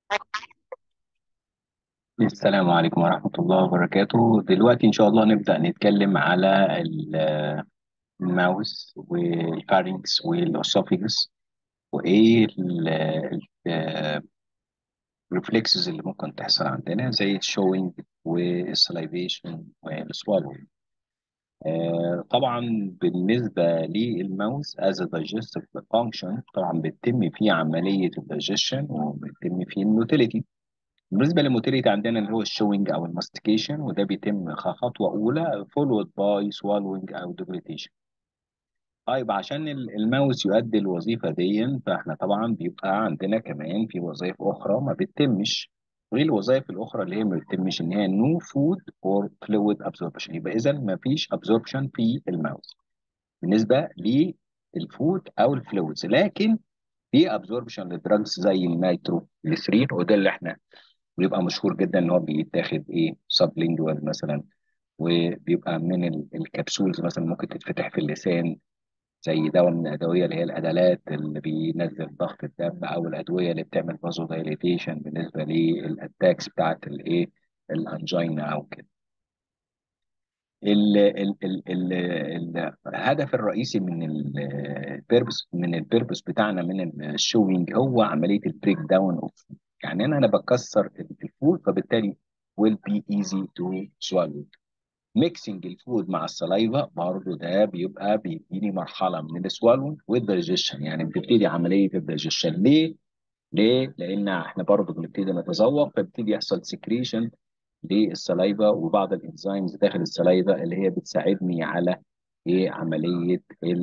السلام عليكم ورحمة الله وبركاته دلوقتي إن شاء الله نبدأ نتكلم على ال- الماوس والفارynx والأسوفيجس وإيه الريفلكسز اللي ممكن تحصل عندنا زي الشوينج والسلايفيشن والسوالوينج طبعا بالنسبة للماوس as a digestive function طبعا بتتم فيه عملية الدايجيشن وبتتم فيه النوتيليتي بالنسبه للموتيليتي عندنا اللي هو الشوينج او الماستيكيشن وده بيتم خطوه اولى فولود باي سوالوينج او دوبليتيشن طيب عشان ال- الماوس يؤدي الوظيفه دي فاحنا طبعا بيبقى عندنا كمان في وظائف اخرى ما بتتمش غير الوظائف الاخرى اللي هي ما بتتمش ان هي نو فود اور فلويد ابزوربشن يبقى اذا ما فيش ابزوربشن في الماوس بالنسبه للفود او الفلويدز لكن في ابزوربشن للدراجز زي النيترو جليسرين وده اللي احنا بيبقى مشهور جدا ان هو بيتاخد ايه سبلينجوال مثلا وبيبقى من ال- الكبسولز مثلا ممكن تتفتح في اللسان زي دواء من الادويه اللي هي الادالات اللي بينزل ضغط الدم او الادويه اللي بتعمل فازو دايليتيشن بالنسبه للاتاكس بتاعت الايه الانجينا او كده ال ال ال ال ال الهدف الرئيسي من البيربس من البيربس بتاعنا من الشوينج هو عمليه البريك داون اوف يعني انا انا بكسر الفود فبالتالي will be easy to swallow ميكسنج الفود مع السلايفا برضه ده بيبقى بيديني مرحله من السوالو والدايجيشن يعني بتبتدي عمليه الدايجيشن ليه؟ ليه؟ لان احنا برضه بنبتدي نتذوق فبيبتدي يحصل سكريشن للسلايفا وبعض الانزيمز داخل السلايفا اللي هي بتساعدني على ايه عمليه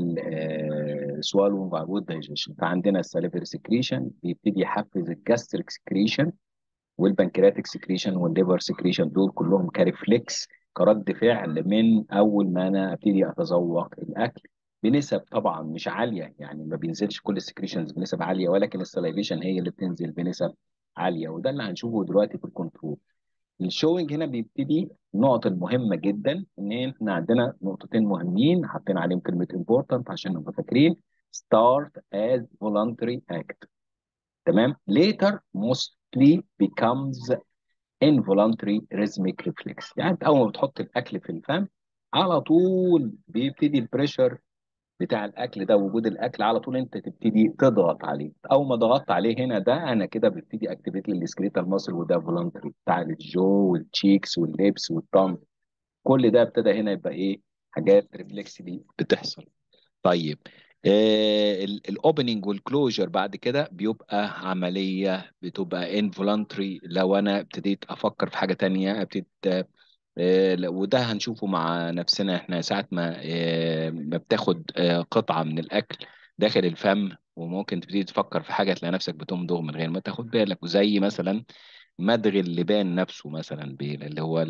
السوالو والدايجيشن فعندنا السليفري سكريشن بيبتدي يحفز الجاستريك سكريشن والبنكرياتيك سكريشن والليفر سكريشن دول كلهم كريفلكس كرد فعل من اول ما انا ابتدي اتذوق الاكل بنسب طبعا مش عاليه يعني ما بينزلش كل السكريشنز بنسب عاليه ولكن السلايفيشن هي اللي بتنزل بنسب عاليه وده اللي هنشوفه دلوقتي في الكنترول الشوينج هنا بيبتدي النقط المهمه جدا ان احنا عندنا نقطتين مهمين حاطين عليهم كلمه important عشان نبقى فاكرين start as voluntary act تمام later mostly becomes involuntary rhythmic reflex يعني انت اول ما بتحط الاكل في الفم على طول بيبتدي البريشر بتاع الاكل ده وجود الاكل على طول انت تبتدي تضغط عليه اول ما ضغطت عليه هنا ده انا كده ببتدي اكتيفيت لي السكريتال ماسل وده فولنتري بتاع الجو والتشيكس والليبس والتام كل ده ابتدى هنا يبقى ايه حاجات ريفلكسلي بتحصل طيب الاوبننج والكلوجر بعد كده بيبقى عملية بتبقى انفولانتري لو انا ابتديت افكر في حاجة تانية ابتديت آه، لا، وده هنشوفه مع نفسنا احنا ساعة ما آه، ما بتاخد آه، قطعة من الاكل داخل الفم وممكن تبتدي تفكر في حاجة تلاقي نفسك بتمضغ من غير ما تاخد بالك وزي مثلا مضغ اللبان نفسه مثلا بي- اللي هو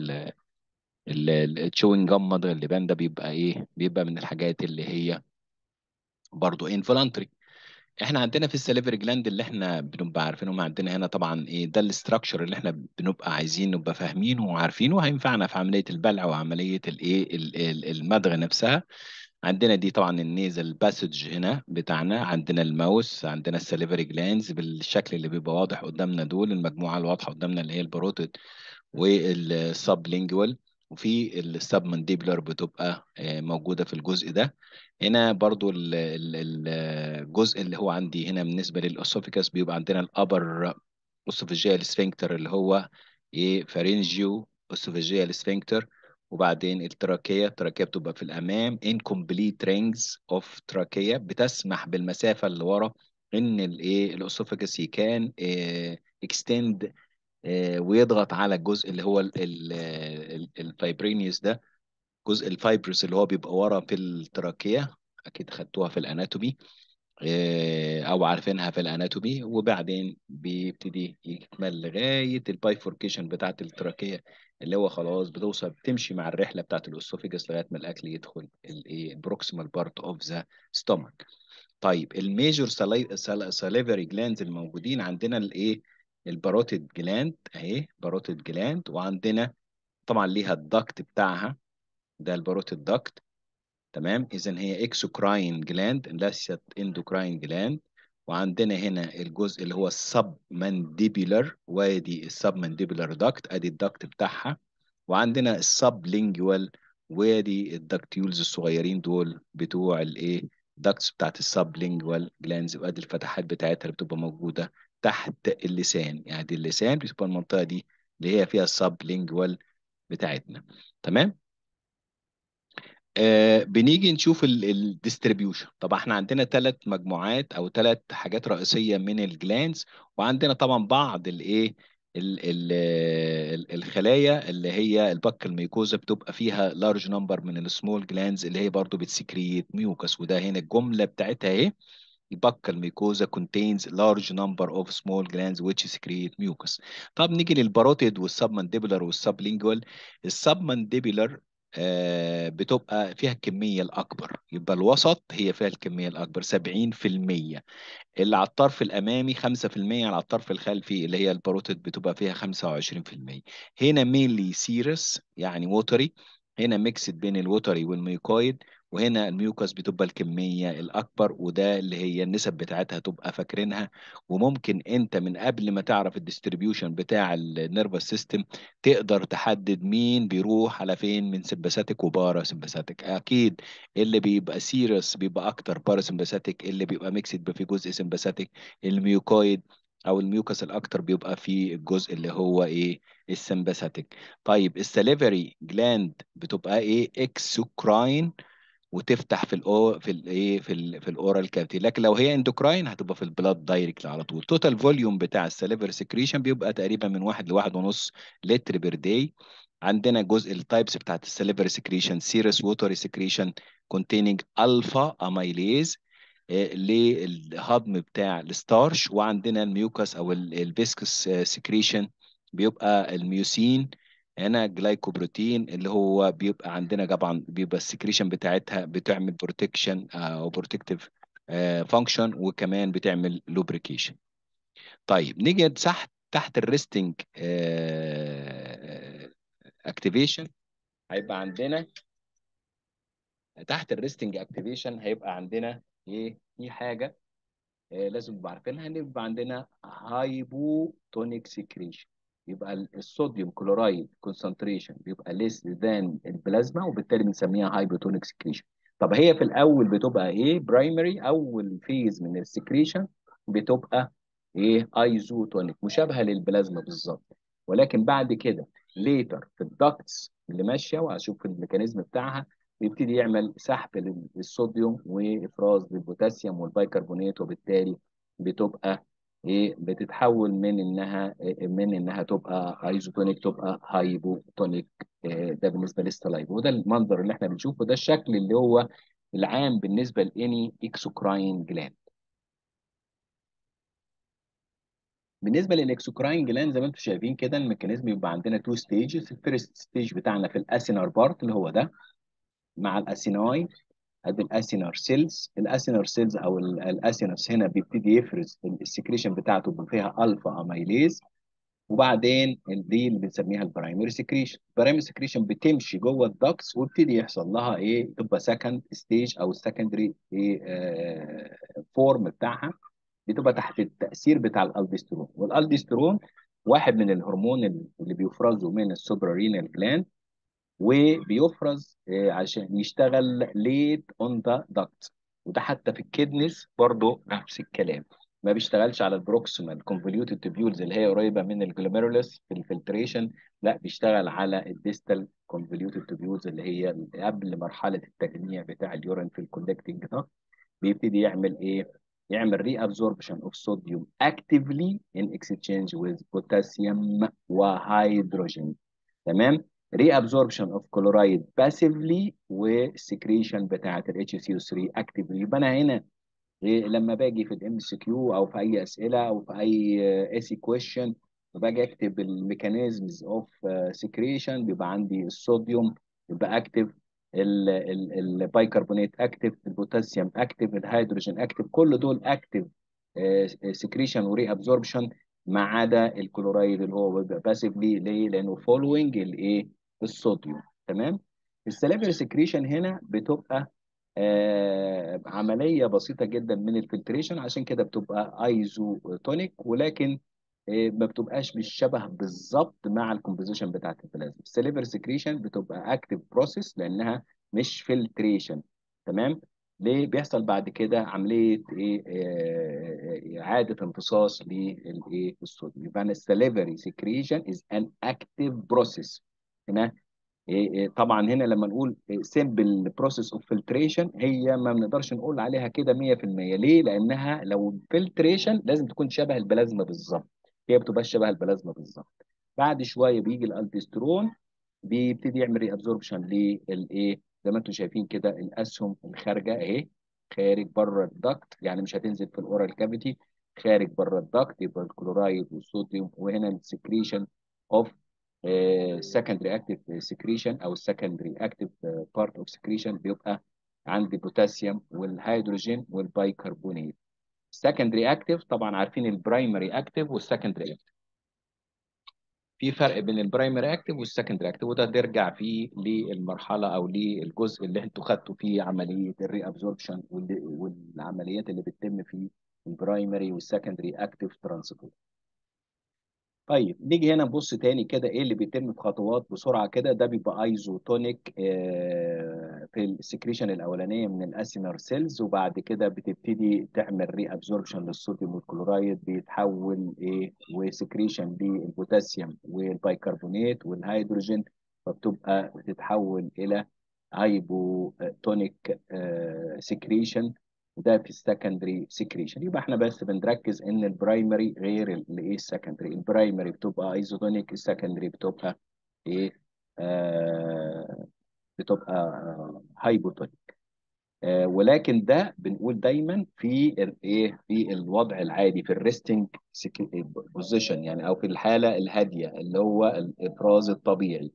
التشوينج جام مضغ اللبان ده بيبقى ايه بيبقى من الحاجات اللي هي برضه انفولانتري احنا عندنا في السليفري جلاند اللي احنا بنبقى عارفينهم عندنا هنا طبعا ايه ده الاستراكشر اللي احنا بنبقى عايزين نبقى فاهمينه وعارفينه هينفعنا في عمليه البلع وعمليه الايه ال- ال- المضغ نفسها عندنا دي طبعا النيزل باسج هنا بتاعنا عندنا الماوس عندنا السليفري جلاندز بالشكل اللي بيبقى واضح قدامنا دول المجموعه الواضحه قدامنا اللي هي البروتيد والسبلينجوال وفي السب مانديبلر بتبقى آه، موجوده في الجزء ده هنا برضو ال- ال- ال- الجزء اللي هو عندي هنا بالنسبه للاسوفيكاس بيبقى عندنا الابر اسوفيجيال سفنكتر اللي هو ايه فارنجيو اسوفيجيال سفنكتر وبعدين التراكية التراكية بتبقى في الأمام incomplete rings of تراكية بتسمح بالمسافة اللي ورا إن الإيه الأسوفاجس كان extend آه، ويضغط على الجزء اللي هو الفايبرينيوس ده جزء الفايبرس اللي هو بيبقى ورا في التراكية أكيد خدتوها في الأناتومي آه، أو عارفينها في الأناتومي وبعدين بيبتدي يكمل لغاية البايفوركيشن بتاعت التراكية اللي هو خلاص بتوصل بتمشي مع الرحلة بتاعت الأسوفيجاس لغاية ما الأكل يدخل الإيه البروكسيمال بارت أوف ذا ستومك طيب الميجور ساليفري جلاندز الموجودين عندنا الإيه الباروتيد جلاند أهي باروتيد جلاند وعندنا طبعا ليها الدكت بتاعها ده الباروتيد دكت تمام اذا هي اكسوكراين جلاند ليست اندوكراين جلاند وعندنا هنا الجزء اللي هو السب مانديبولار وادي السب مانديبولار داكت ادي الداكت بتاعها وعندنا السب لينجوال وادي الداكتيولز الصغيرين دول بتوع الايه داكتس بتاعت السب لينجوال جلانز وادي الفتحات بتاعتها اللي بتبقى موجوده تحت اللسان يعني دي اللسان بتبقى المنطقه دي اللي هي فيها السب لينجوال بتاعتنا تمام آه بنيجي نشوف الديستريبيوشن طبعا احنا عندنا ثلاث مجموعات او ثلاث حاجات رئيسيه من الجلانز وعندنا طبعا بعض الايه ال- ال- ال- الخلايا اللي هي البك الميكوزا بتبقى فيها لارج نمبر من السمول جلانز اللي هي برضو بتسكريت ميوكس وده هنا الجمله بتاعتها اهي البكة الميكوزا contains large number of small glands which secrete mucus. طب نيجي للباروتيد والسبمنديبولار والسبلينجوال السبمنديبولار آه بتبقى فيها الكمية الأكبر يبقى الوسط هي فيها الكمية الأكبر 70% اللي على الطرف الامامي 5% على الطرف الخلفي اللي هي الباروتيد بتبقى فيها 25% هنا مينلي سيرس يعني ووتري هنا ميكسد بين الوتري والميوكويد وهنا الميوكس بتبقى الكميه الاكبر وده اللي هي النسب بتاعتها تبقى فاكرينها وممكن انت من قبل ما تعرف الديستريبيوشن بتاع النيرفس سيستم تقدر تحدد مين بيروح على فين من سمباثيك وبارا سمباثيك اكيد اللي بيبقى سيرس بيبقى اكتر بارا سمباثيك اللي بيبقى ميكسد بيبقى في جزء سمباثيك الميوكويد او الميوكس الاكتر بيبقى في الجزء اللي هو ايه السمباثيك طيب السليفري جلاند بتبقى ايه اكسوكراين وتفتح في الاو في الايه في ال في الاورال كافيتي لكن لو هي اندوكراين هتبقى في البلاد دايركت على طول توتال فوليوم بتاع السليفر سكريشن بيبقى تقريبا من واحد لواحد ونص لتر بير داي عندنا جزء التايبس بتاعت السليفر سكريشن سيرس ووتري سكريشن containing الفا اميليز للهضم بتاع الستارش وعندنا الميوكس او الفيسكس سكريشن بيبقى الميوسين هنا جلايكوبروتين اللي هو بيبقى عندنا طبعا بيبقى السكريشن بتاعتها بتعمل بروتكشن او بروتكتيف فانكشن وكمان بتعمل لوبريكيشن طيب نيجي تحت تحت الريستنج اكتيفيشن هيبقى عندنا تحت الريستنج اكتيفيشن هيبقى عندنا ايه في حاجه آه لازم نبقى عارفينها ان يبقى عندنا هايبوتونيك سكريشن يبقى الصوديوم كلورايد كونسنتريشن بيبقى ليس ذان البلازما وبالتالي بنسميها هايبوتونيك سكريشن طب هي في الاول بتبقى ايه برايمري اول فيز من السكريشن بتبقى ايه ايزوتونيك مشابهه للبلازما بالظبط ولكن بعد كده ليتر في الدكتس اللي ماشيه وهشوف الميكانيزم بتاعها بيبتدي يعمل سحب للصوديوم وافراز للبوتاسيوم والبيكربونات وبالتالي بتبقى ايه بتتحول من انها من انها تبقى ايزوتونيك تبقى هايبوتونيك إيه ده بالنسبه للستلايف وده المنظر اللي احنا بنشوفه ده الشكل اللي هو العام بالنسبه لاني اكسوكراين جلاند بالنسبه للاكسوكراين جلاند زي ما انتم شايفين كده الميكانيزم يبقى عندنا تو ستيجز الفيرست ستيج بتاعنا في الاسينار بارت اللي هو ده مع الاسيناي ادي الاسينار سيلز الاسينار سيلز او الاسينس هنا بيبتدي يفرز السكريشن بتاعته بيبقى فيها الفا اميليز وبعدين دي اللي بنسميها البرايمري سكريشن البرايمري سكريشن بتمشي جوه الدكس ويبتدي يحصل لها ايه تبقى سكند ستيج او السكندري ايه آه فورم بتاعها بتبقى تحت التاثير بتاع الالديسترون والالديسترون واحد من الهرمون اللي بيفرزوا من السوبرارينال جلاند وبيفرز عشان يشتغل ليت اون ذا داكت وده حتى في الكدنس برضه نفس الكلام ما بيشتغلش على البروكسيمال كونفوليوتد تبيولز اللي هي قريبه من الجلوميرولس في الفلتريشن لا بيشتغل على الديستال كونفوليوتد تبيولز اللي هي قبل مرحله التجميع بتاع اليورين في الكولكتنج داكت بيبتدي يعمل ايه؟ يعمل ري ابزوربشن اوف صوديوم اكتفلي ان اكسشينج ويز بوتاسيوم وهيدروجين تمام؟ ري ابزوربشن اوف كلورايد باسيفلي والسكريشن بتاعه الاتش سي 3 اكتفلي يبقى انا هنا إيه لما باجي في الام سي كيو او في اي اسئله او في اي اسي كويشن وباجي اكتب الميكانيزمز اوف سكريشن بيبقى عندي الصوديوم يبقى اكتف البايكربونات اكتف البوتاسيوم اكتف الهيدروجين اكتف كل دول اكتف سكريشن وري ابزوربشن ما عدا الكلورايد اللي هو بيبقى باسيفلي ليه؟ لانه فولوينج الايه؟ الصوديوم تمام؟ السليفري سكريشن هنا بتبقى آه عمليه بسيطه جدا من الفلتريشن عشان كده بتبقى ايزوتونيك ولكن آه ما بتبقاش بالشبه بالظبط مع الكومبوزيشن بتاعت البلازما السليفر سكريشن بتبقى اكتيف بروسيس لانها مش فلتريشن تمام ليه بيحصل بعد كده عمليه ايه آه، آه، اعاده امتصاص للايه الصوديوم يبقى السليفري سكريشن از ان اكتيف بروسيس هنا إيه إيه طبعا هنا لما نقول سيمبل بروسيس اوف فلتريشن هي ما بنقدرش نقول عليها كده 100% ليه؟ لانها لو فلتريشن لازم تكون شبه البلازما بالظبط هي بتبقى شبه البلازما بالظبط بعد شويه بيجي الالدسترون بيبتدي يعمل ري ابزوربشن للايه زي ما انتم شايفين كده الاسهم الخارجه اهي خارج بره الدكت يعني مش هتنزل في الاورال كافيتي خارج بره الدكت يبقى الكلورايد والصوديوم وهنا السكريشن اوف secondary active secretion او secondary active part of secretion بيبقى عندي بوتاسيوم والهيدروجين والبيكربونات secondary active طبعا عارفين البرايمري active والسكندري active في فرق بين البرايمري اكتيف والسكندري اكتيف وده بيرجع فيه للمرحله او للجزء اللي انتوا خدتوا فيه عمليه الري ابزوربشن والعمليات اللي بتتم في البرايمري والسكندري اكتيف ترانسبورت طيب نيجي هنا نبص تاني كده ايه اللي بيتم في خطوات بسرعه كده ده بيبقى ايزوتونيك آه في السكريشن الاولانيه من الاسينر سيلز وبعد كده بتبتدي تعمل ري ابزوربشن للصوديوم والكلورايد بيتحول ايه وسكريشن للبوتاسيوم والبيكربونات والهيدروجين فبتبقى بتتحول الى هايبوتونيك آه سكريشن وده في السكندري سكريشن يبقى احنا بس بنركز ان البرايمري غير الايه السكندري البرايمري بتبقى ايزوتونيك السكندري بتبقى ايه آه بتبقى آه هايبوتونيك آه ولكن ده بنقول دايما في الايه في الوضع العادي في الريستنج بوزيشن يعني او في الحاله الهاديه اللي هو الافراز الطبيعي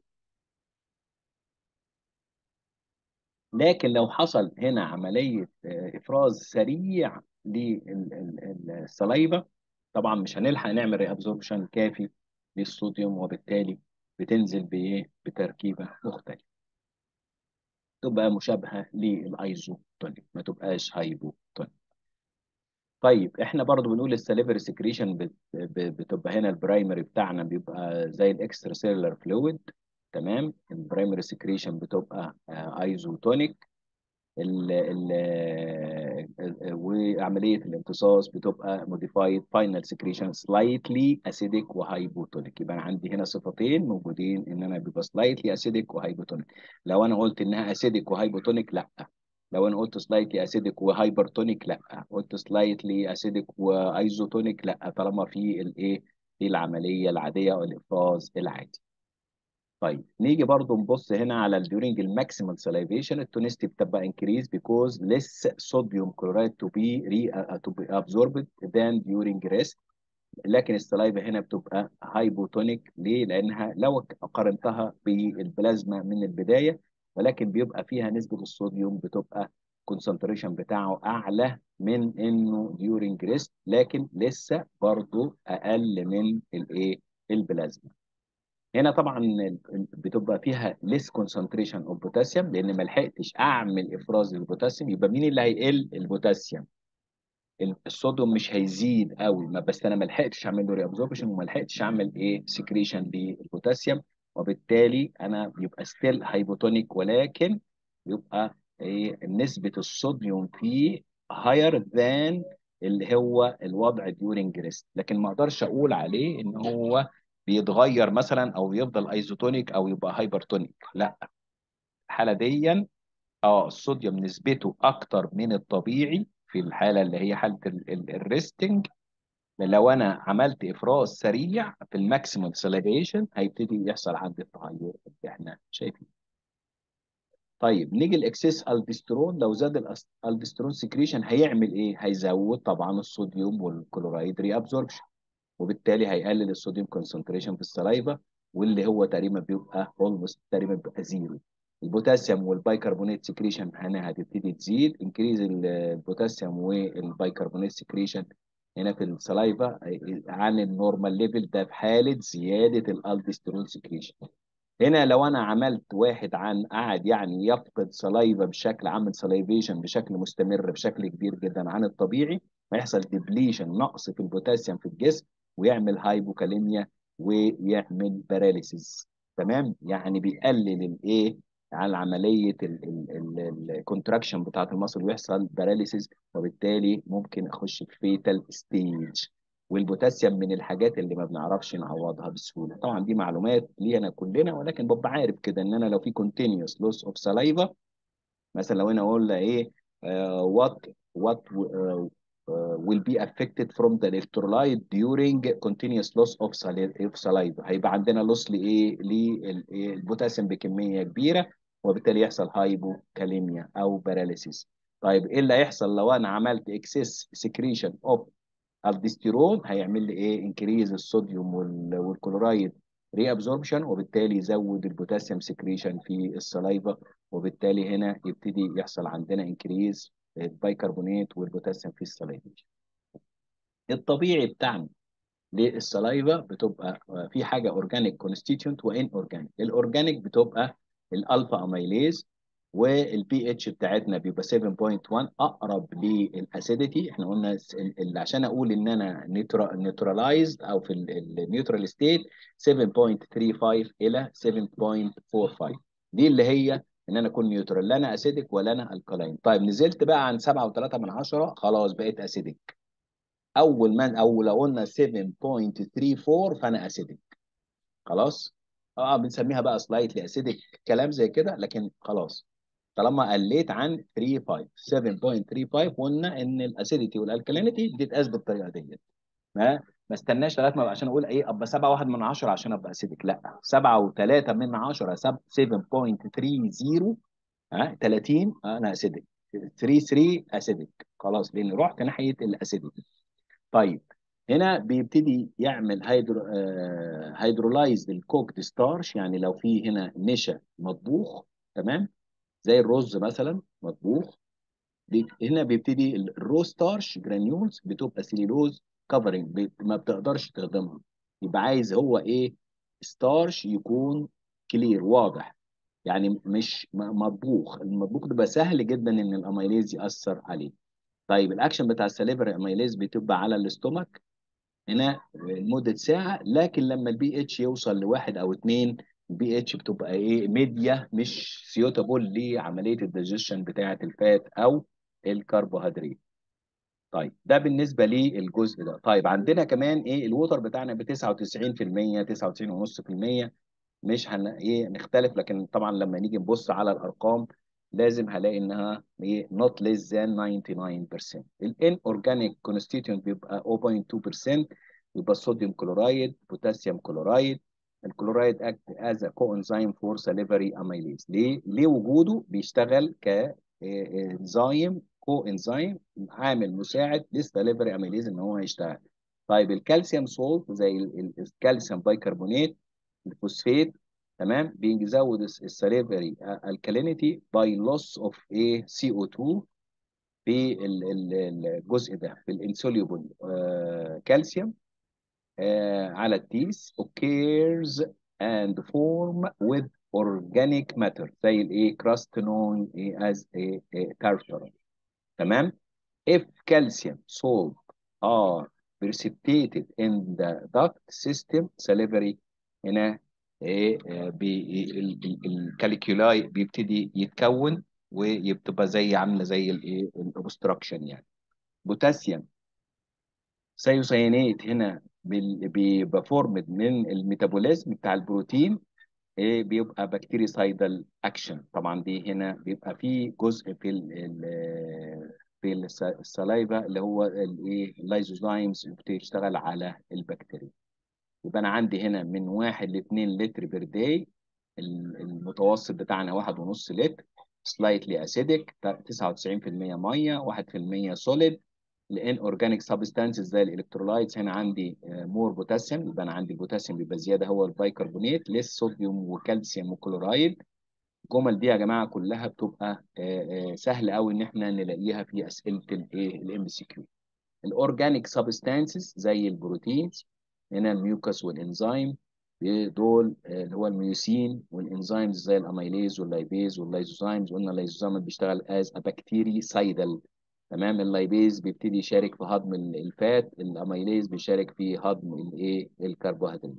لكن لو حصل هنا عملية إفراز سريع للصليبة طبعا مش هنلحق نعمل ريابزوربشن كافي للصوديوم وبالتالي بتنزل بإيه؟ بتركيبة مختلفة تبقى مشابهة للأيزوتونيك ما تبقاش هايبوتونيك طيب احنا برضو بنقول السليفري سكريشن بتبقى هنا البرايمري بتاعنا بيبقى زي الاكسترا سيلولار فلويد تمام البرايمري سكريشن بتبقى ايزوتونيك ال ال وعمليه الامتصاص بتبقى موديفايد فاينل سكريشن سلايتلي اسيديك وهايبوتونيك يبقى انا عندي هنا صفتين موجودين ان انا بيبقى سلايتلي اسيديك وهايبوتونيك لو انا قلت انها اسيديك وهايبوتونيك لا لو انا قلت سلايتلي اسيديك وهايبرتونيك لا قلت سلايتلي اسيديك وايزوتونيك لا طالما في الايه في العمليه العاديه او الافراز العادي طيب نيجي برضو نبص هنا على during الماكسيمال salivation التونستي بتبقى increase because less sodium chloride to be re, uh, to be absorbed than during rest لكن السلايفا هنا بتبقى هايبوتونيك ليه؟ لانها لو قارنتها بالبلازما من البدايه ولكن بيبقى فيها نسبه الصوديوم بتبقى كونسنتريشن بتاعه اعلى من انه during rest لكن لسه برضه اقل من الايه؟ البلازما. هنا طبعا بتبقى فيها ليس كونسنتريشن اوف بوتاسيوم لان ما لحقتش اعمل افراز للبوتاسيوم يبقى مين اللي هيقل البوتاسيوم الصوديوم مش هيزيد قوي ما بس انا ما لحقتش اعمل له ريابزوربشن وما لحقتش اعمل ايه سكريشن للبوتاسيوم وبالتالي انا بيبقى ستيل هايبوتونيك ولكن يبقى ايه نسبه الصوديوم فيه هاير ذان اللي هو الوضع ديورنج ريست لكن ما اقدرش اقول عليه ان هو بيتغير مثلا او يفضل ايزوتونيك او يبقى هايبرتونيك لا الحاله دي اه الصوديوم نسبته اكتر من الطبيعي في الحاله اللي هي حاله الريستنج لو انا عملت افراز سريع في الماكسيمم سيليفيشن هيبتدي يحصل عندي التغير اللي احنا شايفينه طيب نيجي الاكسس الدسترون لو زاد الدسترون سكريشن هيعمل ايه هيزود طبعا الصوديوم والكلورايد ري ابزوربشن وبالتالي هيقلل الصوديوم كونسنتريشن في السلايفا واللي هو تقريبا بيبقى اولموست تقريبا بيبقى زيرو البوتاسيوم والبيكربونات سكريشن هنا هتبتدي تزيد انكريز البوتاسيوم والبيكربونات سكريشن هنا في السلايفا عن النورمال ليفل ده في حاله زياده الالدسترون سكريشن هنا لو انا عملت واحد عن قعد يعني يفقد سلايفا بشكل عامل سلايفيشن بشكل مستمر بشكل كبير جدا عن الطبيعي هيحصل ديبليشن نقص في البوتاسيوم في الجسم ويعمل هايبوكاليميا ويعمل باراليسيس تمام يعني بيقلل الايه على عمليه الكونتراكشن بتاعه المصل ويحصل باراليسيس وبالتالي ممكن اخش في فيتال ستيج والبوتاسيوم من الحاجات اللي ما بنعرفش نعوضها بسهوله طبعا دي معلومات لينا كلنا ولكن ببقى عارف كده ان انا لو في continuous loss of saliva مثلا لو انا اقول ايه uh, what what uh, uh, will be affected from the electrolyte during continuous loss of saliva هيبقى عندنا loss لايه للبوتاسيوم بكميه كبيره وبالتالي يحصل هايبوكاليميا او باراليسيس طيب ايه اللي هيحصل لو انا عملت اكسس سكريشن اوف الديستيرون هيعمل لي ايه انكريز الصوديوم والكلورايد ري ابزوربشن وبالتالي يزود البوتاسيوم سكريشن في السلايفا وبالتالي هنا يبتدي يحصل عندنا انكريز البيكربونات والبوتاسيوم في السلايفا الطبيعي بتاعنا للسلايفا بتبقى في حاجه اورجانيك كونستيتيونت وان اورجانيك الاورجانيك بتبقى الالفا اميليز والبي اتش بتاعتنا بيبقى 7.1 اقرب للاسيديتي احنا قلنا اللي عشان اقول ان انا نيوتراليزد او في النيوترال ستيت 7.35 الى 7.45 دي اللي هي ان انا اكون نيوترال لا انا اسيدك ولا انا الكالاين طيب نزلت بقى عن 7.3 من 10 خلاص بقيت اسيدك اول ما او لو قلنا 7.34 فانا اسيدك خلاص اه بنسميها بقى سلايتلي اسيدك كلام زي كده لكن خلاص طالما قليت عن 35 7.35 قلنا ان الاسيديتي والالكالينيتي بتتقاس بالطريقه ديت ما ما استناش لغايه ما عشان اقول ايه ابقى 7 1 من 10 عشان ابقى اسيدك لا 7 و3 من 10 7.30 ها 30 انا اسيدك 3 3 اسيدك خلاص لان رحت ناحيه الاسيديتي طيب هنا بيبتدي يعمل هيدرو آه هيدرولايز الكوكد ستارش يعني لو في هنا نشا مطبوخ تمام زي الرز مثلا مطبوخ هنا بيبتدي الرو ستارش جرانيولز بتبقى سيلولوز كفرنج ما بتقدرش تخدمها يبقى عايز هو ايه ستارش يكون كلير واضح يعني مش مطبوخ المطبوخ بيبقى سهل جدا ان الاميليز ياثر عليه طيب الاكشن بتاع السليفري اميليز بتبقى على الاستومك هنا لمده ساعه لكن لما البي اتش يوصل لواحد او اثنين البي اتش بتبقى ايه ميديا مش سيوتابل لعمليه الديجيشن بتاعه الفات او الكربوهيدرات طيب ده بالنسبه للجزء ده طيب عندنا كمان ايه الوتر بتاعنا ب 99% 99.5% مش هن ايه نختلف لكن طبعا لما نيجي نبص على الارقام لازم هلاقي انها ايه not less than 99% الان اورجانيك كونستيتيونت بيبقى 0.2% يبقى الصوديوم كلورايد بوتاسيوم كلورايد الكلورايد اكت از كو انزيم فور ساليفري اميليز ليه ليه وجوده بيشتغل ك انزيم كو انزيم عامل مساعد للساليفري اميليز ان هو يشتغل طيب الكالسيوم سولت زي الكالسيوم بايكربونات الفوسفات تمام بيزود الساليفري الكالينيتي باي لوس اوف ايه سي او 2 في الجزء ده في الانسوليبل كالسيوم على التيس occurs and form with organic matter زي الايه crust known as a, a tartar تمام if calcium salt are precipitated in the duct system salivary هنا ايه الكاليكولاي بيبتدي يتكون ويبتبقى زي عامله زي الايه الاوبستراكشن يعني بوتاسيوم سيوسيانات هنا بيبقى فورمد من الميتابوليزم بتاع البروتين ايه بيبقى بكتيريسايدال اكشن طبعا دي هنا بيبقى في جزء في ال في السلايفا اللي هو الايه اللايزوزايمز بتشتغل على البكتيريا يبقى انا عندي هنا من 1 ل 2 لتر بير داي المتوسط بتاعنا 1.5 لتر سلايتلي اسيدك 99% ميه 1% سوليد الان اورجانيك سبستانسز زي الالكترولايتس هنا عندي مور بوتاسيوم يبقى انا عندي البوتاسيوم بيبقى زياده هو البايكربونات ليس صوديوم وكالسيوم وكلورايد الجمل دي يا جماعه كلها بتبقى سهل قوي ان احنا نلاقيها في اسئله الايه الام سي كيو الاورجانيك سبستانسز زي البروتينز هنا الميوكس والانزيم دول آه، اللي هو الميوسين والانزيمز زي الاميليز واللايبيز واللايزوزايمز قلنا اللايزوزايم بيشتغل از بكتيري سايدل تمام اللايبيز بيبتدي يشارك في هضم ال- الفات الاميليز بيشارك في هضم الايه الكربوهيدرات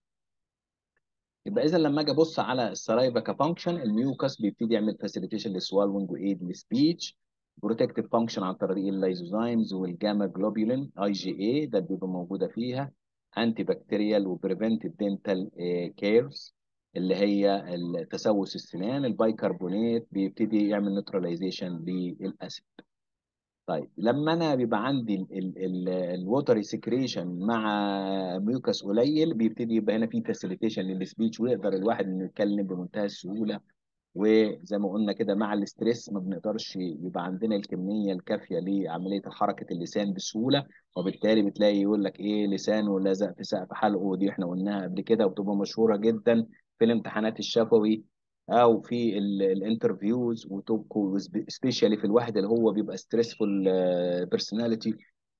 يبقى اذا لما اجي ابص على السلايفا كفانكشن الميوكس بيبتدي يعمل فاسيليتيشن للسوالوينج وايد للسبيتش بروتكتيف فانكشن عن طريق اللايزوزايمز والجاما جلوبولين اي جي اي ده بيبقى موجوده فيها انتي بكتيريال وبريفنت دينتال كيرز اللي هي التسوس السنان البايكربونات بيبتدي يعمل نيوتراليزيشن للاسيد طيب لما انا بيبقى عندي الووتري سكريشن مع ميوكس قليل بيبتدي يبقى هنا في فاسيليتيشن للسبيتش ويقدر الواحد انه يتكلم بمنتهى السهوله وزي ما قلنا كده مع الاستريس ما بنقدرش يبقى عندنا الكميه الكافيه لعمليه حركه اللسان بسهوله وبالتالي بتلاقي يقول لك ايه لسانه لازق في سقف حلقه ودي احنا قلناها قبل كده وبتبقى مشهوره جدا في الامتحانات الشفوي او في الانترفيوز وتبقوا سبيشالي في الواحد اللي هو بيبقى ستريسفول بيرسوناليتي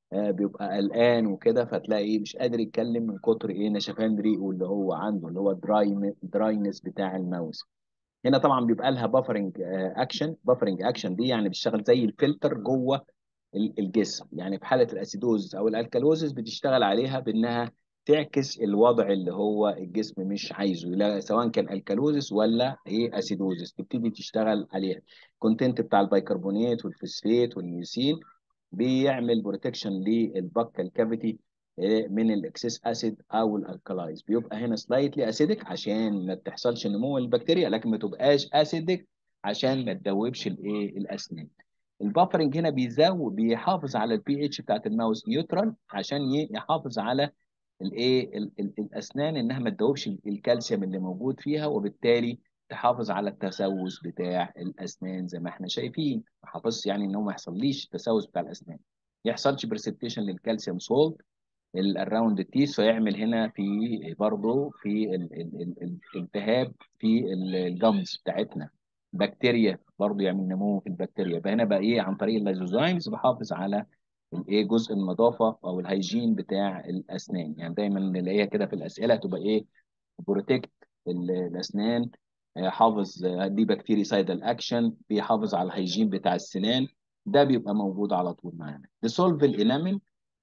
بيبقى قلقان وكده فتلاقي مش قادر يتكلم من كتر ايه نشفان ريقه اللي هو عنده اللي هو دراي دراينس بتاع الماوس هنا طبعا بيبقى لها بافرنج اكشن بافرنج اكشن دي يعني بتشتغل زي الفلتر جوه ال- الجسم يعني في حاله الاسيدوز او الالكالوزز بتشتغل عليها بانها تعكس الوضع اللي هو الجسم مش عايزه لا سواء كان الكالوزس ولا ايه اسيدوزس تبتدي تشتغل عليها الكونتنت بتاع البيكربونات والفوسفات والميوسين بيعمل بروتكشن للبكال كافيتي من الاكسس اسيد او الالكلايز بيبقى هنا سلايتلي اسيدك عشان ما تحصلش نمو البكتيريا لكن ما تبقاش اسيدك عشان ما تدوبش الايه الاسنان البافرنج هنا بيزود بيحافظ على البي اتش بتاعت الماوس نيوترال عشان ي- يحافظ على الايه ال- ال- الاسنان انها ما تدوبش الكالسيوم اللي موجود فيها وبالتالي تحافظ على التسوس بتاع الاسنان زي ما احنا شايفين ما حافظش يعني ان هو ما يحصليش التسوس بتاع الاسنان يحصلش برسبتيشن للكالسيوم سولت الراوند التيس فيعمل هنا في برضه في ال- ال- ال- الالتهاب في الجمز بتاعتنا بكتيريا برضه يعمل نمو في البكتيريا يبقى هنا بقى ايه عن طريق اللايزوزايمز بحافظ على الايه جزء النظافه او الهيجين بتاع الاسنان يعني دايما نلاقيها كده في الاسئله تبقى ايه بروتكت الاسنان آه، حافظ آه، دي بكتيري سايدال اكشن بيحافظ على الهيجين بتاع السنان ده بيبقى موجود على طول معانا ديسولف الانامل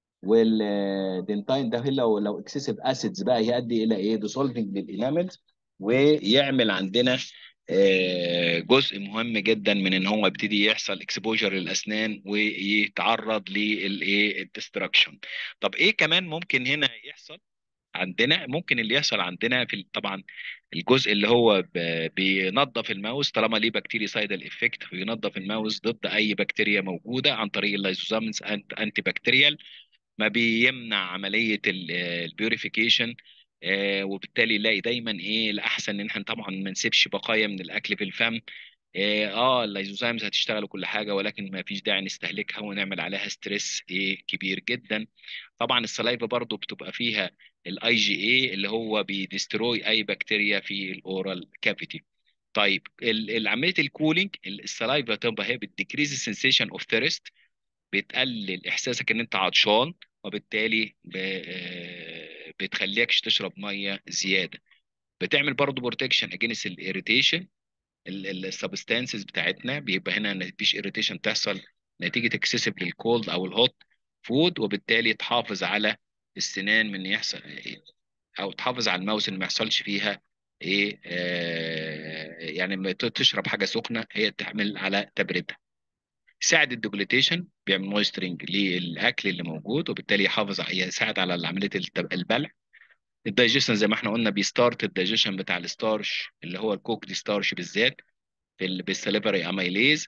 والدنتاين ده لو لو اكسسيف اسيدز بقى يؤدي الى ايه ديسولفنج للاناملز ويعمل عندنا آه، جزء مهم جدا من ان هو يبتدي يحصل اكسبوجر للاسنان ويتعرض للايه الدستركشن طب ايه كمان ممكن هنا يحصل عندنا ممكن اللي يحصل عندنا في ال- طبعا الجزء اللي هو ب- بينظف الماوس طالما ليه بكتيريا سايدال افكت بينظف الماوس ضد اي بكتيريا موجوده عن طريق اللايزوزامز انتي بكتيريال ما بيمنع عمليه البيوريفيكيشن وبالتالي نلاقي دايما ايه الاحسن ان احنا طبعا ما نسيبش بقايا من الاكل في الفم اه آه، اللايزوزايمز هتشتغل وكل حاجه ولكن ما فيش داعي نستهلكها ونعمل عليها ستريس ايه كبير جدا طبعا السلايفا برضو بتبقى فيها الاي جي اي اللي هو بيدستروي اي بكتيريا في الاورال كافيتي طيب ال- ال- عمليه الكولينج السلايفا تبقى هي بتديكريز السنسيشن اوف ثيرست بتقلل احساسك ان انت عطشان وبالتالي ب- آه، بتخليكش تشرب ميه زياده بتعمل برضو بروتكشن اجينست الاريتيشن السبستانسز بتاعتنا بيبقى هنا مفيش اريتيشن تحصل نتيجه اكسسيف للكولد او الهوت فود وبالتالي تحافظ على السنان من يحصل او تحافظ على الماوس ان ما يحصلش فيها ايه آه يعني لما ت- تشرب حاجه سخنه هي تعمل على تبريدها يساعد الدوجليتيشن بيعمل مويسترنج للاكل اللي موجود وبالتالي يحافظ ع- يساعد على عمليه التب- البلع الدايجيشن زي ما احنا قلنا بيستارت الدايجيشن بتاع الستارش اللي هو الكوك دي ستارش بالذات في ال- بالسليفري اميليز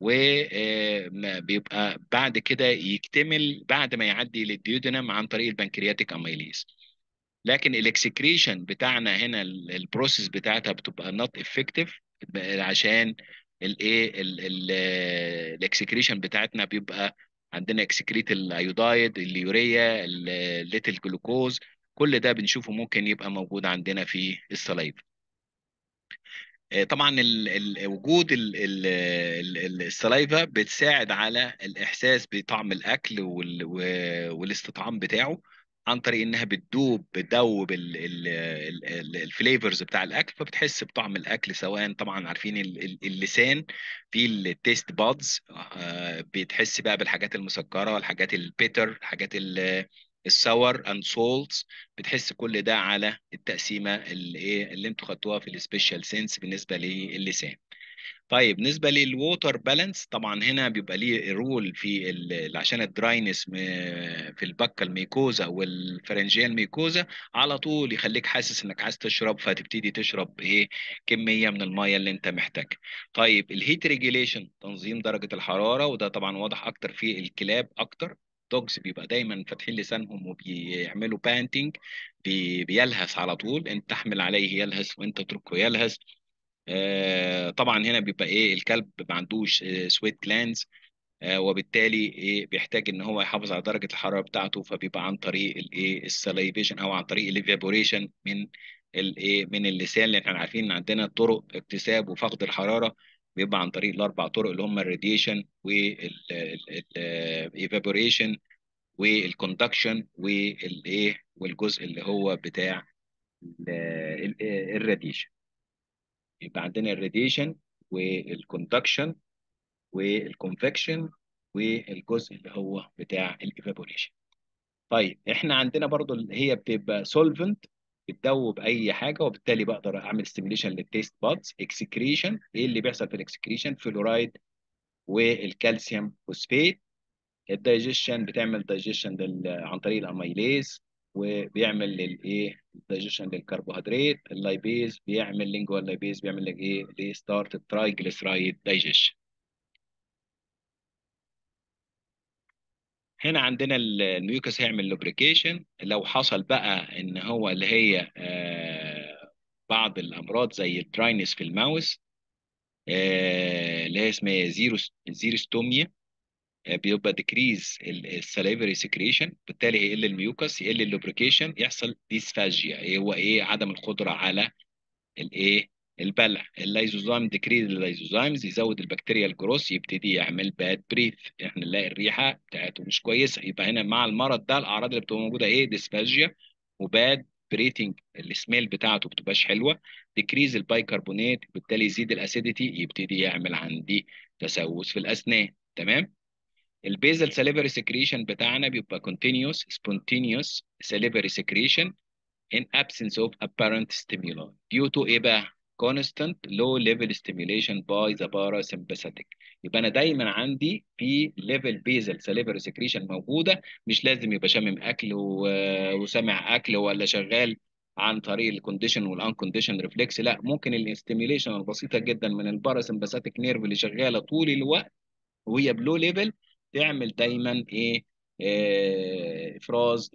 وبيبقى بعد كده يكتمل بعد ما يعدي للديودنم عن طريق البنكرياتيك اميليز لكن الاكسكريشن بتاعنا هنا ال- البروسيس بتاعتها بتبقى نوت افكتيف عشان الايه الاكسكريشن بتاعتنا بيبقى عندنا اكسكريت الايودايد اليوريا الليتل جلوكوز كل ده بنشوفه ممكن يبقى موجود عندنا في السلايف آه، طبعا ال ال وجود ال ال ال السلايفا بتساعد على الاحساس بطعم الاكل وال و- والاستطعام بتاعه عن طريق انها بتدوب بتدوب الفليفرز بتاع الاكل فبتحس بطعم الاكل سواء طبعا عارفين ال- ال- اللسان في التيست بادز بتحس بقى بالحاجات المسكره والحاجات البيتر الحاجات الساور اند سولتس بتحس كل ده على التقسيمه اللي ايه اللي انتوا خدتوها في السبيشال سينس بالنسبه للسان طيب بالنسبه للووتر بالانس طبعا هنا بيبقى ليه رول في ال- عشان الدراينس م- في البكه الميكوزا والفرنجيال ميكوزا على طول يخليك حاسس انك عايز تشرب فتبتدي تشرب ايه كميه من الميه اللي انت محتاجها طيب الهيت ريجيليشن تنظيم درجه الحراره وده طبعا واضح اكتر في الكلاب اكتر دوجز بيبقى دايما فاتحين لسانهم وبيعملوا بانتنج بي بيلهث على طول انت تحمل عليه يلهث وانت تتركه يلهث آه، طبعا هنا بيبقى ايه الكلب ما عندوش سويت جلاندز وبالتالي ايه بيحتاج ان هو يحافظ على درجه الحراره بتاعته فبيبقى عن طريق الايه السلايفيشن او عن طريق الايفابوريشن من الايه من اللسان لان احنا عارفين ان عندنا طرق اكتساب وفقد الحراره بيبقى عن طريق الاربع طرق اللي هم الراديشن والايفابوريشن والكوندكشن والايه والجزء اللي هو بتاع الراديشن يبقى عندنا الراديشن والكوندكشن والكونفكشن والجزء اللي هو بتاع الايفابوريشن طيب احنا عندنا برضو اللي هي بتبقى سولفنت بتدوب اي حاجه وبالتالي بقدر اعمل ستيميليشن للتيست بادز اكسكريشن ايه اللي بيحصل في الاكسكريشن فلورايد والكالسيوم فوسفات الدايجيشن بتعمل دايجيشن عن طريق الاميليز وبيعمل للايه دايجيشن للكربوهيدرات اللايبيز بيعمل لينجوال لايبيز بيعمل لك ايه لستارت الترايجليسرايد دايجيشن هنا عندنا ال- الميوكس هيعمل لوبريكيشن لو حصل بقى ان هو اللي هي آه، بعض الامراض زي الدراينس في الماوس آه، اللي هي اسمها زيرو زيروستوميا آه، بيبقى ديكريز السليفري سكريشن بالتالي يقل الميوكس يقل اللوبريكيشن يحصل ديسفاجيا ايه هو ايه عدم القدره على الايه البلع اللايزوزايم ديكريز اللايزوزايمز يزود البكتيريا الجروس يبتدي يعمل باد بريث احنا نلاقي الريحه بتاعته مش كويسه يبقى هنا مع المرض ده الاعراض اللي بتبقى موجوده ايه ديسفاجيا وباد بريتنج السميل بتاعته بتبقاش حلوه ديكريز البايكربونات بالتالي يزيد الاسيديتي يبتدي يعمل عندي تسوس في الاسنان تمام البيزل ساليفري سكريشن بتاعنا بيبقى continuous spontaneous salivary secretion in absence of apparent stimuli due to ايه بقى constant low level stimulation by the parasympathetic يبقى انا دايما عندي في ليفل بيزل ساليفري سكريشن موجوده مش لازم يبقى شامم اكل و... وسامع اكل ولا شغال عن طريق الكونديشن والانكونديشن ريفلكس لا ممكن الاستيميليشن البسيطه جدا من الباراسمباثيك نيرف اللي شغاله طول الوقت وهي بلو ليفل تعمل دايما ايه آه، افراز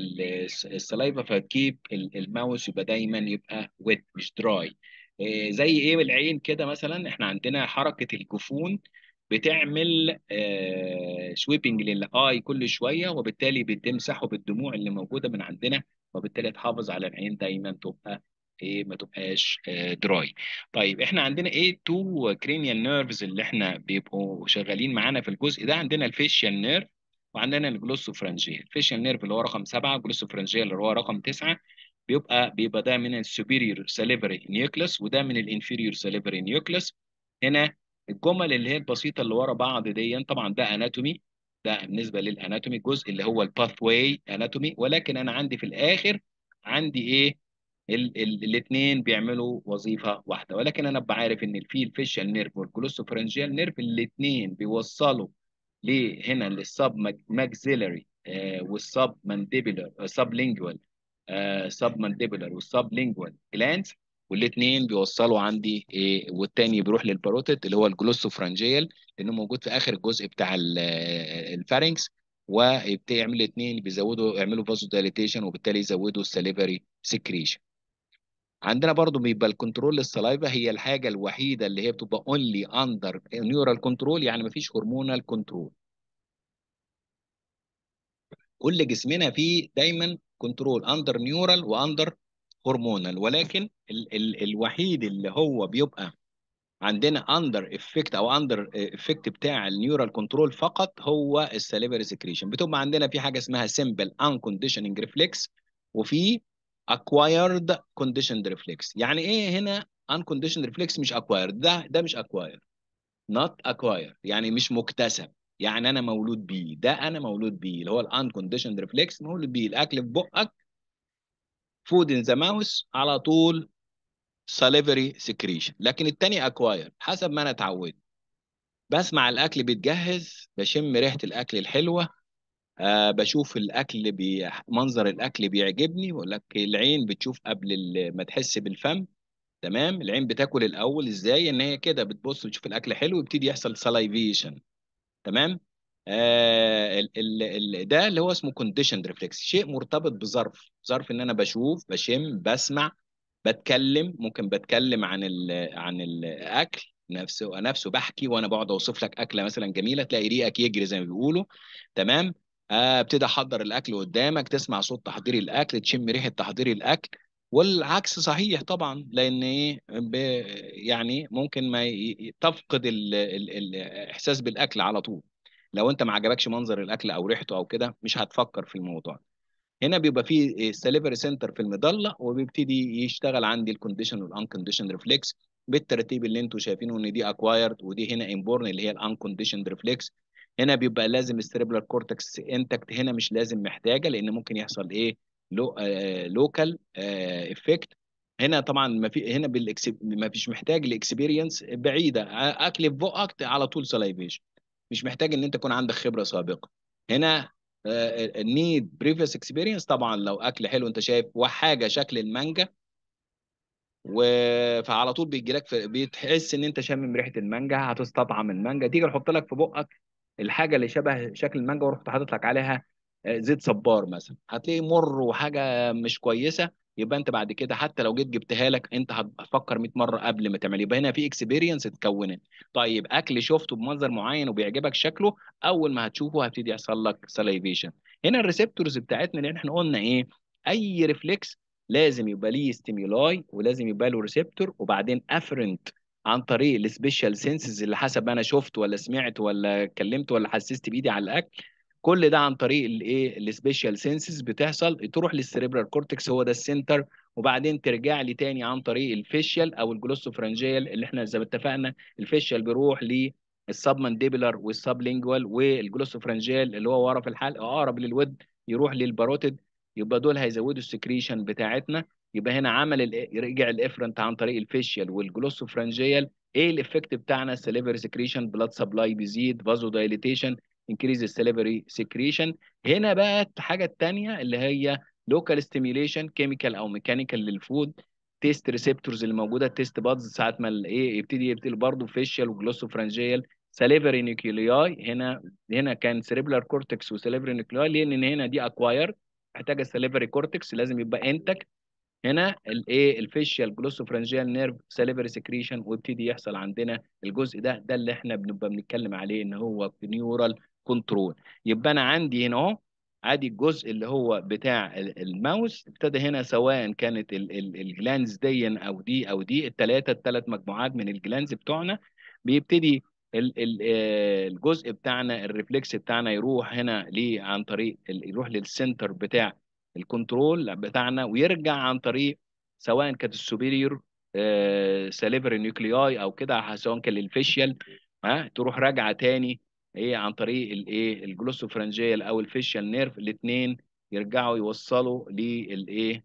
للسلايفا فتجيب ال- الماوس يبقى دايما يبقى ويت مش دراي زي ايه العين كده مثلا احنا عندنا حركه الجفون بتعمل سويبنج للاي كل شويه وبالتالي بتمسحه بالدموع اللي موجوده من عندنا وبالتالي تحافظ على العين دايما تبقى ايه ما تبقاش دراي طيب احنا عندنا ايه تو كرينيال نيرفز اللي احنا بيبقوا شغالين معانا في الجزء ده عندنا الفيشيال نيرف وعندنا الجلوسوفرنجيال الفيشيال نيرف اللي هو رقم سبعه الجلوسوفرنجيال اللي هو رقم تسعه بيبقى بيبقى ده من السوبيريور ساليفري نيوكلس وده من الانفيريور ساليفري نيوكلس هنا الجمل اللي هي البسيطه اللي ورا بعض دي طبعا ده اناتومي ده بالنسبه للاناتومي الجزء اللي هو الباث واي اناتومي ولكن انا عندي في الاخر عندي ايه الاثنين بيعملوا وظيفه واحده ولكن انا ابقى عارف ان في الفيشال نيرف والجلوسوفرنجيال نيرف الاثنين بيوصلوا لهنا للسب ماكسيلري والسب مانديبولار سب لينجوال سب مانديبولار والسب لينجوال جلانز والاثنين بيوصلوا عندي إيه والتاني بيروح للباروتيد اللي هو الجلوسوفرنجيال لانه موجود في اخر الجزء بتاع الفارنكس ويبتدي يعمل الاثنين بيزودوا يعملوا فازو دايليتيشن وبالتالي يزودوا السليفري سكريشن عندنا برضو بيبقى الكنترول للسلايفا هي الحاجه الوحيده اللي هي بتبقى اونلي اندر نيورال كنترول يعني ما فيش هرمونال كنترول كل جسمنا فيه دايما كنترول اندر نيورال واندر هرمونال ولكن ال ال الوحيد اللي هو بيبقى عندنا اندر افكت او اندر افكت بتاع النيورال كنترول فقط هو السليفري سكريشن بتبقى عندنا في حاجه اسمها سمبل ان كونديشننج ريفلكس وفي اكوايرد كونديشند ريفلكس يعني ايه هنا ان كونديشند ريفلكس مش اكوايرد ده ده مش اكوايرد نوت اكوايرد يعني مش مكتسب يعني انا مولود بيه ده انا مولود بيه اللي هو الان كونديشند ريفلكس مولود بيه الاكل في بقك فود ان ذا ماوس على طول ساليفري سكريشن لكن التاني اكواير حسب ما انا اتعودت بسمع الاكل بيتجهز بشم ريحه الاكل الحلوه آه بشوف الاكل بي... منظر الاكل بيعجبني بقول لك العين بتشوف قبل ال... ما تحس بالفم تمام العين بتاكل الاول ازاي ان هي كده بتبص تشوف الاكل حلو ويبتدي يحصل سلايفيشن تمام آه ال ال ال ده اللي هو اسمه كونديشند ريفلكس شيء مرتبط بظرف ظرف ان انا بشوف بشم بسمع بتكلم ممكن بتكلم عن ال عن الاكل نفسه نفسه بحكي وانا بقعد اوصف لك اكله مثلا جميله تلاقي ريقك يجري زي ما بيقولوا تمام آه، ابتدي احضر الاكل قدامك تسمع صوت تحضير الاكل تشم ريحه تحضير الاكل والعكس صحيح طبعا لان ايه ب- يعني ممكن ما ي- تفقد ال ال الاحساس بالاكل على طول لو انت ما عجبكش منظر الاكل او ريحته او كده مش هتفكر في الموضوع هنا بيبقى فيه السليفري سنتر في المظله وبيبتدي يشتغل عندي الكونديشن والانكونديشن ريفلكس بالترتيب اللي انتم شايفينه ان دي اكوايرد ودي هنا انبورن اللي هي الانكونديشن ريفلكس هنا بيبقى لازم السيريبرال كورتكس انتكت هنا مش لازم محتاجه لان ممكن يحصل ايه لو آه لوكال آه افكت هنا طبعا ما في هنا بالاكسب ما فيش محتاج الاكسبيرينس بعيده آه، اكل في بقك على طول سلايفيشن مش محتاج ان انت يكون عندك خبره سابقه هنا النيد بريفيوس اكسبيرينس طبعا لو اكل حلو انت شايف وحاجه شكل المانجا و... فعلى طول بيجي لك في... بتحس ان انت شامم ريحه المانجا هتستطعم المانجا تيجي نحط لك في بقك الحاجه اللي شبه شكل المانجا ورحت حاطط لك عليها آه، زيت صبار مثلا هتلاقيه مر وحاجه مش كويسه يبقى انت بعد كده حتى لو جيت جبتها لك انت هتفكر 100 مره قبل ما تعمل يبقى هنا في اكسبيرينس اتكونت طيب اكل شفته بمنظر معين وبيعجبك شكله اول ما هتشوفه هيبتدي يحصل لك سلايفيشن هنا الريسبتورز بتاعتنا اللي احنا قلنا ايه اي ريفلكس لازم يبقى ليه ستيمولاي ولازم يبقى له ريسبتور وبعدين افرنت عن طريق السبيشال سينسز اللي حسب ما انا شفت ولا سمعت ولا اتكلمت ولا حسست بايدي على الاكل كل ده عن طريق الايه السبيشال سينسز بتحصل تروح للسريبرال كورتكس هو ده السنتر وبعدين ترجع لي تاني عن طريق الفيشيال او الجلوسوفرنجيال اللي احنا زي ما اتفقنا الفيشيال بيروح للسبمانديبلر والسبلينجوال والجلوسوفرنجيال اللي هو ورا في الحلق اقرب للود يروح للباروتيد يبقى دول هيزودوا السكريشن بتاعتنا يبقى هنا عمل ال- رجع الافرنت عن طريق الفيشيال والجلوسوفرنجيال ايه الايفكت بتاعنا السليفري سكريشن بلاد سبلاي بيزيد فازو دايليتيشن انكريز السليفري سكريشن هنا بقى الحاجه الثانيه اللي هي لوكال ستيميوليشن كيميكال او ميكانيكال للفود تيست ريسبتورز اللي موجوده التيست بادز ساعه ما الايه يبتدي يبتدي برضه فيشيال وجلوسوفرنجيال سليفري نيوكلياي هنا هنا كان سيريبلار كورتكس وسليفري نيوكلياي لان هنا دي اكواير محتاجه السليفري كورتكس لازم يبقى انتك هنا الايه الفيشيال جلوسوفرنجيال نيرف سليفري سكريشن ويبتدي يحصل عندنا الجزء ده ده اللي احنا بنبقى بنتكلم عليه ان هو نيورال كنترول يبقى انا عندي هنا اهو ادي الجزء اللي هو بتاع ال- الماوس ابتدى هنا سواء كانت ال- ال- الجلانز دي او دي او دي الثلاثه الثلاث مجموعات من الجلانز بتوعنا بيبتدي ال- ال- آه، الجزء بتاعنا الريفلكس بتاعنا يروح هنا ليه عن طريق ال- يروح للسنتر بتاع الكنترول بتاعنا ويرجع عن طريق سواء كانت السوبيريور ساليفري نيوكلياي او كده سواء كان للفيشيال ها تروح راجعه تاني ايه عن طريق الايه الجلوسوفرنجيال او الفيشيال نيرف الاثنين يرجعوا يوصلوا للايه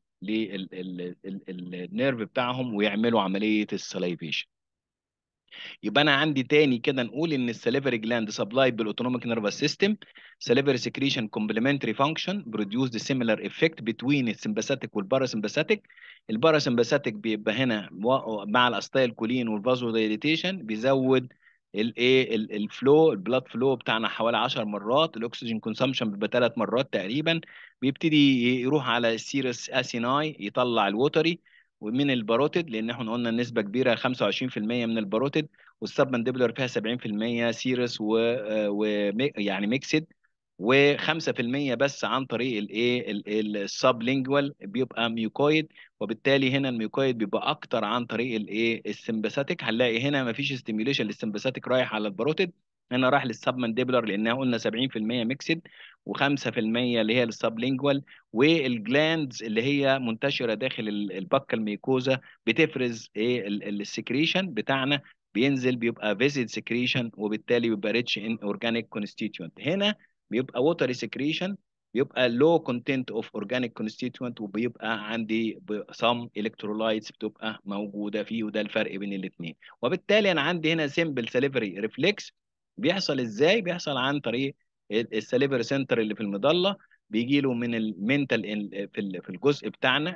للنيرف بتاعهم ويعملوا عمليه السلايفيشن يبقى انا عندي تاني كده نقول ان السليفري جلاند سبلايد بالاوتونوميك نيرفس سيستم salivary secretion complementary function produce the similar effect between السمباثيك والباراسمباثيك الباراسمباثيك بيبقى هنا و- مع الاستايل كولين والفازو دايليتيشن بيزود الايه ال- الفلو البلاد فلو بتاعنا حوالي 10 مرات الاكسجين كونسامشن بيبقى ثلاث مرات تقريبا بيبتدي يروح على السيرس اسيناي يطلع الوتري ومن الباروتيد لان احنا قلنا النسبه كبيره 25% من الباروتيد والسب مانديبولار فيها 70% سيرس و, و... يعني ميكسد و5% بس عن طريق الايه السبلينجوال بيبقى ميوكويد وبالتالي هنا الميوكويد بيبقى اكتر عن طريق الايه السمباثيك هنلاقي هنا مفيش ستيميوليشن للسمباثيك رايح على الباروتيد هنا راح للسبمنديبلر لانها قلنا 70% ميكسد و5% اللي هي السبلينجوال والجلاندز اللي هي منتشره داخل البكه الميكوزا بتفرز ايه السكريشن بتاعنا بينزل بيبقى فيزيد سكريشن وبالتالي بيبقى ريتش ان اورجانيك كونستيتوينت هنا بيبقى ووتري سكريشن بيبقى لو كونتنت اوف اورجانيك كونستيتوينت وبيبقى عندي سم الكترولايتس بتبقى موجوده فيه وده الفرق بين الاثنين وبالتالي انا عندي هنا سيمبل ساليفري ريفلكس بيحصل ازاي بيحصل عن طريق الساليفري سنتر اللي في المظله بيجي له من المينتال في الجزء بتاعنا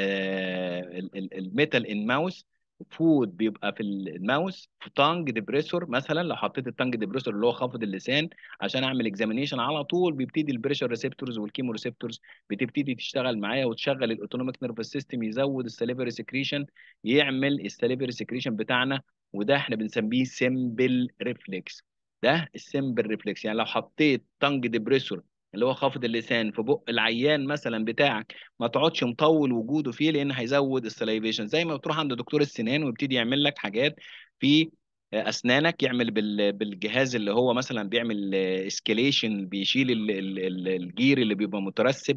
الميتال ان ماوس فود بيبقى في الماوس في تانج ديبريسور مثلا لو حطيت التانج ديبريسور اللي هو خافض اللسان عشان اعمل اكزامينيشن على طول بيبتدي البريشر ريسبتورز والكيمو ريسبتورز بتبتدي تشتغل معايا وتشغل الاوتونوميك نيرفس سيستم يزود السليفري سكريشن يعمل السليفري سكريشن بتاعنا وده احنا بنسميه سيمبل ريفلكس ده السيمبل ريفلكس يعني لو حطيت تانج ديبريسور اللي هو خافض اللسان في بق العيان مثلا بتاعك ما تقعدش مطول وجوده فيه لان هيزود السلايفيشن زي ما بتروح عند دكتور السنان ويبتدي يعمل لك حاجات في اسنانك يعمل بالجهاز اللي هو مثلا بيعمل اسكيليشن بيشيل الجير اللي بيبقى مترسب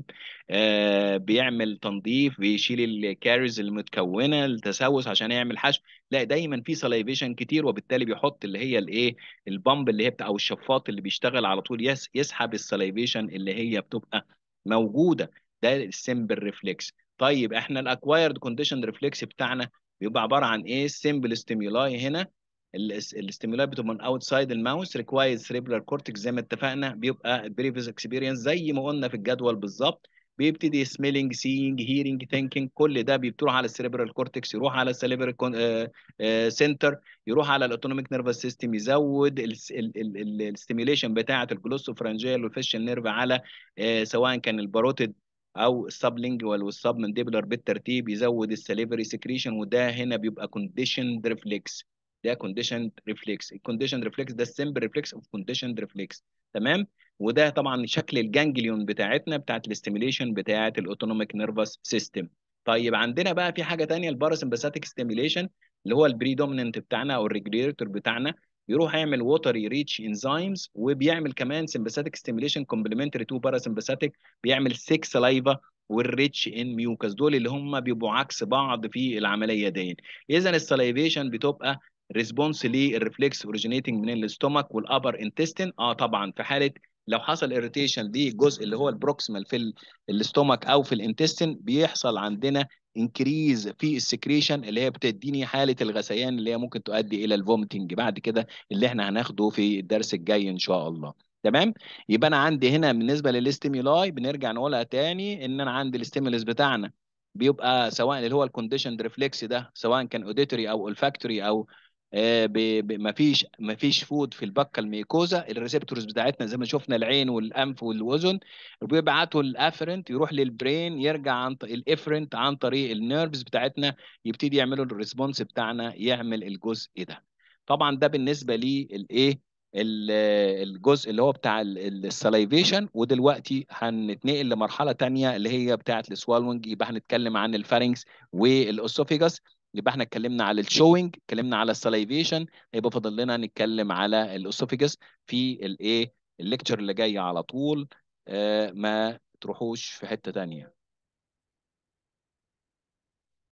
بيعمل تنظيف بيشيل الكاريز المتكونه التسوس عشان يعمل حشو لا دايما في سلايفيشن كتير وبالتالي بيحط اللي هي الايه البامب اللي هي بتاع او الشفاط اللي بيشتغل على طول يسحب السلايفيشن اللي هي بتبقى موجوده ده السمبل ريفلكس طيب احنا الاكوايرد كونديشن ريفلكس بتاعنا بيبقى عباره عن ايه سمبل ستيمولاي هنا الاستيمولات بتبقى من اوتسايد الماوس ريكوايرد سريبرال كورتكس زي ما اتفقنا بيبقى بريفيس اكسبيرينس زي ما قلنا في الجدول بالظبط بيبتدي سميلينج سينج هيرنج ثينكينج كل ده بيروح على السريبرال كورتكس يروح على السليبرال سنتر يروح على الاوتونوميك نيرفس سيستم يزود الستيميوليشن بتاعه الجلوسوفرانجيال والفيشل نيرف على سواء كان الباروتيد او السبلينجوال والسبمنديبلر بالترتيب يزود السليفري سكريشن وده هنا بيبقى كونديشند ريفلكس ده كونديشن ريفلكس الكونديشن ريفلكس ده السمبل ريفلكس اوف كونديشن ريفلكس تمام وده طبعا شكل الجانجليون بتاعتنا بتاعت الاستيميليشن بتاعت الاوتونوميك نيرفس سيستم طيب عندنا بقى في حاجه ثانيه الباراسمباثيك ستيميليشن اللي هو البريدوميننت بتاعنا او الريجوليتور بتاعنا يروح يعمل ووتري ريتش انزيمز وبيعمل كمان سمباثيك ستيميليشن كومبلمنتري تو باراسمباثيك بيعمل 6 سلايفا والريتش ان ميوكس دول اللي هم بيبقوا عكس بعض في العمليه دي اذا السلايفيشن بتبقى ريسبونس للريفلكس اوريجينيتنج من الاستومك والابر انتستين اه طبعا في حاله لو حصل اريتيشن للجزء اللي هو البروكسيمال في الاستومك او في الانتستين بيحصل عندنا انكريز في السكريشن اللي هي بتديني حاله الغثيان اللي هي ممكن تؤدي الى الفومتنج بعد كده اللي احنا هناخده في الدرس الجاي ان شاء الله تمام يبقى انا عندي هنا بالنسبه للاستيمولاي بنرجع نقولها تاني ان انا عندي الاستيمولس بتاعنا بيبقى سواء اللي هو الكونديشن ريفلكس ده سواء كان اوديتوري او olfactory او ما فيش ما فيش فود في البكه الميكوزا الريسبتورز بتاعتنا زي ما شفنا العين والانف والاذن بيبعتوا الافرنت يروح للبرين يرجع عن الافرنت عن طريق النيرفز بتاعتنا يبتدي يعملوا الريسبونس بتاعنا يعمل الجزء ده طبعا ده بالنسبه للايه الجزء اللي هو بتاع السلايفيشن ودلوقتي هنتنقل لمرحله ثانيه اللي هي بتاعه السوالونج يبقى هنتكلم عن الفارنكس والاسوفيجاس يبقى احنا اتكلمنا على الشوينج اتكلمنا على السلايفيشن هيبقى فاضل لنا نتكلم على الاسوفيجاس في الايه الليكتشر اللي جاي على طول آه ما تروحوش في حته ثانيه